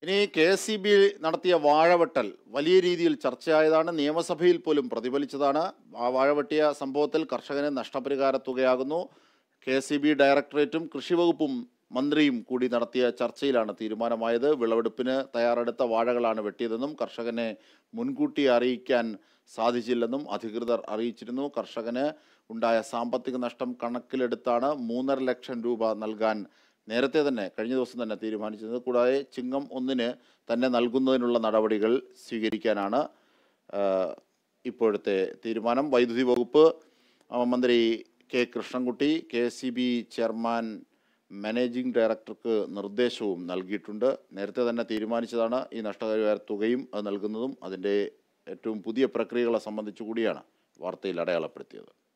ഇനി K S E B നടത്തിയ വാഴവെട്ടൽ വലിയ രീതിയിൽ ചർച്ചയായതാണ് നിയമസഭയിൽ പോലും പ്രതിഫലിച്ചതാണ് ആ വാഴവെട്ടിയ സംഭവത്തിൽ കർഷകന് നഷ്ടപരിഹാര തുകയാകുന്നു കെ എസ് ഇ ബി ഡയറക്ടറേറ്റും കൃഷിവകുപ്പും മന്ത്രിയും കൂടി നടത്തിയ ചർച്ചയിലാണ് തീരുമാനമായത് വിളവെടുപ്പിന് തയ്യാറെടുത്ത വാഴകളാണ് വെട്ടിയതെന്നും കർഷകനെ മുൻകൂട്ടി അറിയിക്കാൻ സാധിച്ചില്ലെന്നും അധികൃതർ അറിയിച്ചിരുന്നു കർഷകന് ഉണ്ടായ സാമ്പത്തിക നഷ്ടം കണക്കിലെടുത്താണ് മൂന്നര ലക്ഷം രൂപ നൽകാൻ നേരത്തെ തന്നെ കഴിഞ്ഞ ദിവസം തന്നെ തീരുമാനിച്ചത് കൂടാതെ ചിങ്ങം ഒന്നിന് തന്നെ നൽകുന്നതിനുള്ള നടപടികൾ സ്വീകരിക്കാനാണ് ആ, ഇപ്പോഴത്തെ തീരുമാനം വൈദ്യുതി വകുപ്പ് ആ, മന്ത്രി K Krishnankutty K S C B chairman managing ഡയറക്ടർക്ക് നിർദ്ദേശവും നൽകിയിട്ടുണ്ട് നേരത്തെ തന്നെ തീരുമാനിച്ചതാണ് ഈ നഷ്ടപരിഹാര തുകയും അത് നൽകുന്നതും അതിൻ്റെ ഏറ്റവും പുതിയ പ്രക്രിയകളെ സംബന്ധിച്ചു കൂടിയാണ് വാർത്തയിൽ അടയാളപ്പെടുത്തിയത്